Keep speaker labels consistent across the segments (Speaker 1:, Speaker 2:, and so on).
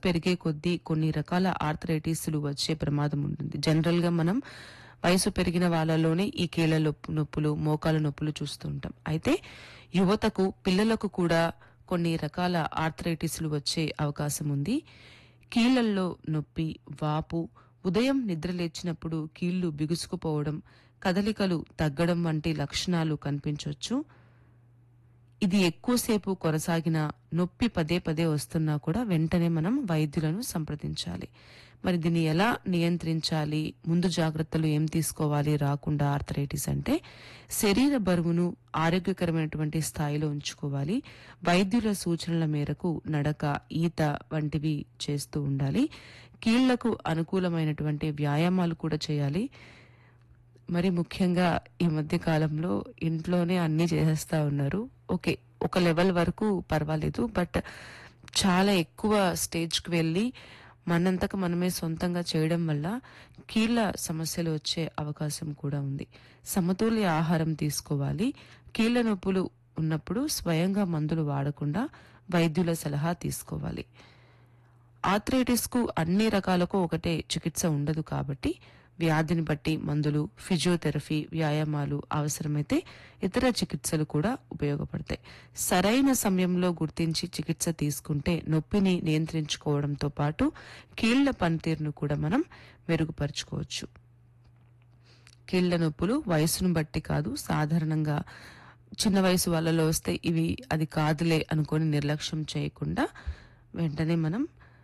Speaker 1: పెరిగే కొద్దీ కొన్ని రకాల ఆర్థరైటిస్లు వచ్చే ప్రమాదం ఉంటుంది జనరల్ గా మనం వయసు పెరిగిన వాళ్ళలోనే ఈ కీళ్ల నొప్పు నొప్పులు మోకాల నొప్పులు చూస్తూ ఉంటాం అయితే యువతకు పిల్లలకు కూడా కొన్ని రకాల ఆర్థరైటిస్లు వచ్చే అవకాశం ఉంది కీళ్లల్లో నొప్పి వాపు ఉదయం నిద్ర లేచినప్పుడు కీళ్లు బిగుసుకుపోవడం కదలికలు తగ్గడం వంటి లక్షణాలు కనిపించవచ్చు ఇది ఎక్కువసేపు కొనసాగిన నొప్పి పదే పదే వస్తున్నా కూడా వెంటనే మనం వైద్యులను సంప్రదించాలి మరి దీన్ని ఎలా నియంత్రించాలి ముందు జాగ్రత్తలు ఏం తీసుకోవాలి రాకుండా ఆర్థరైటిస్ అంటే శరీర బరువును ఆరోగ్యకరమైనటువంటి స్థాయిలో ఉంచుకోవాలి వైద్యుల సూచనల మేరకు నడక ఈత వంటివి చేస్తూ ఉండాలి కీళ్లకు అనుకూలమైనటువంటి వ్యాయామాలు కూడా చేయాలి మరి ముఖ్యంగా ఈ మధ్య కాలంలో ఇంట్లోనే అన్ని చేసేస్తా ఉన్నారు ఓకే ఒక లెవెల్ వరకు పర్వాలేదు బట్ చాలా ఎక్కువ స్టేజ్కి వెళ్ళి మనంతకు మనమే సొంతంగా చేయడం వల్ల కీళ్ళ సమస్యలు వచ్చే అవకాశం కూడా ఉంది సమతుల్య ఆహారం తీసుకోవాలి కీళ్ళ నొప్పులు ఉన్నప్పుడు స్వయంగా మందులు వాడకుండా వైద్యుల సలహా తీసుకోవాలి ఆర్థరైటిస్ కు అన్ని రకాలకు ఒకటే చికిత్స ఉండదు కాబట్టి వ్యాధిని బట్టి మందులు ఫిజియోథెరపీ వ్యాయామాలు అవసరమైతే ఇతర చికిత్సలు కూడా ఉపయోగపడతాయి సరైన సమయంలో గుర్తించి చికిత్స తీసుకుంటే నొప్పిని నియంత్రించుకోవడంతో పాటు కీళ్ల పనితీరును కూడా మనం మెరుగుపరుచుకోవచ్చు కీళ్ల నొప్పులు వయసును బట్టి కాదు సాధారణంగా చిన్న వయసు వాళ్ళలో వస్తే ఇవి అది కాదులే అనుకొని నిర్లక్ష్యం చేయకుండా వెంటనే మనం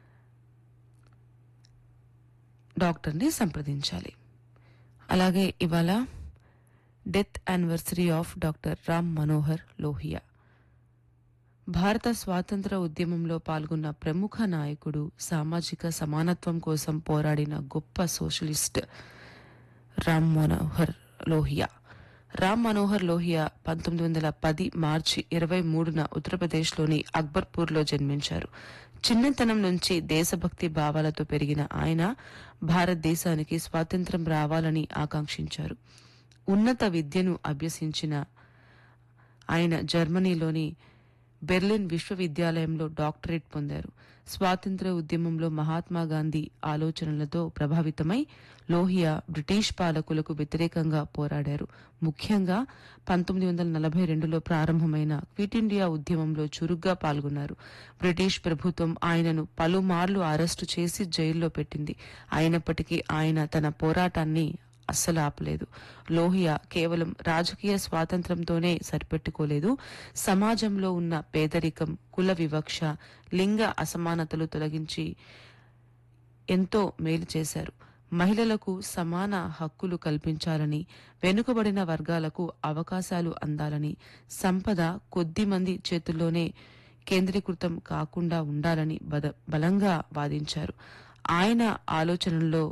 Speaker 1: డాక్టర్ని సంప్రదించాలి అలాగే ఇవాళ death anniversary of doctor Ram Manohar Lohia భారత స్వాతంత్ర ఉద్యమంలో పాల్గొన్న ప్రముఖ నాయకుడు సామాజిక సమానత్వం కోసం పోరాడిన గొప్ప సోషలిస్ట్ రామ్ మనోహర్ లోహియా రామ్ మనోహర్ లోహియా పంతొమ్మిది వందల పది మార్చి ఇరవై మూడున ఉత్తరప్రదేశ్లోని అక్బర్పూర్లో జన్మించారు చిన్నతనం నుంచి దేశభక్తి భావాలతో పెరిగిన ఆయన భారతదేశానికి స్వాతంత్రం రావాలని ఆకాంక్షించారు ఉన్నత విద్యను అభ్యసించిన ఆయన జర్మనీలోని బెర్లిన్ విశ్వవిద్యాలయంలో డాక్టరేట్ పొందారు స్వాతంత్ర ఉద్యమంలో మహాత్మా గాంధీ ఆలోచనలతో ప్రభావితమై లోహియా బ్రిటిష్ పాలకులకు వ్యతిరేకంగా పోరాడారు ముఖ్యంగా పంతొమ్మిది వందల నలభై రెండులో ప్రారంభమైన క్విట్ ఇండియా ఉద్యమంలో చురుగ్గా పాల్గొన్నారు బ్రిటిష్ ప్రభుత్వం ఆయనను పలుమార్లు అరెస్టు చేసి జైల్లో పెట్టింది అయినప్పటికీ ఆయన తన పోరాటాన్ని అస్సలు ఆపలేదు లోహియా కేవలం రాజకీయ స్వాతంత్రంతోనే సరిపెట్టుకోలేదు సమాజంలో ఉన్న పేదరికం కుల వివక్ష లింగ అసమానతలు తొలగించి ఎంతో మేలు చేశారు మహిళలకు సమాన హక్కులు కల్పించాలని వెనుకబడిన వర్గాలకు అవకాశాలు అందాలని సంపద కొద్ది మంది చేతుల్లోనే కేంద్రీకృతం కాకుండా ఉండాలని బద బలంగా వాదించారు ఆయన ఆలోచనల్లో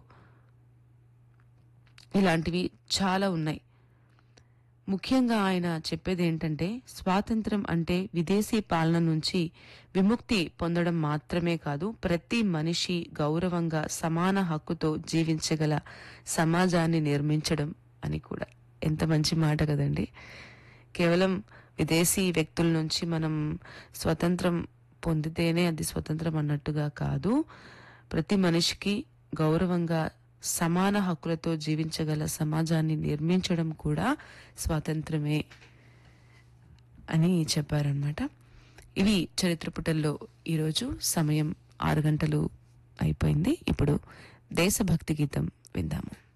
Speaker 1: ఇలాంటివి చాలా ఉన్నాయి ముఖ్యంగా ఆయన చెప్పేది ఏంటంటే స్వాతంత్రం అంటే విదేశీ పాలన నుంచి విముక్తి పొందడం మాత్రమే కాదు ప్రతి మనిషి గౌరవంగా సమాన హక్కుతో జీవించగల సమాజాన్ని నిర్మించడం అని కూడా ఎంత మంచి మాట కదండి కేవలం విదేశీ వ్యక్తుల నుంచి మనం స్వతంత్రం పొందితేనే అది స్వతంత్రం అన్నట్టుగా కాదు ప్రతి మనిషికి గౌరవంగా సమాన హక్కులతో జీవించగల సమాజాన్ని నిర్మించడం కూడా స్వాతంత్రమే అని చెప్పారనమాట ఇవి చరిత్ర పుటల్లో ఈరోజు సమయం ఆరు గంటలు అయిపోయింది ఇప్పుడు దేశభక్తి గీతం విందాము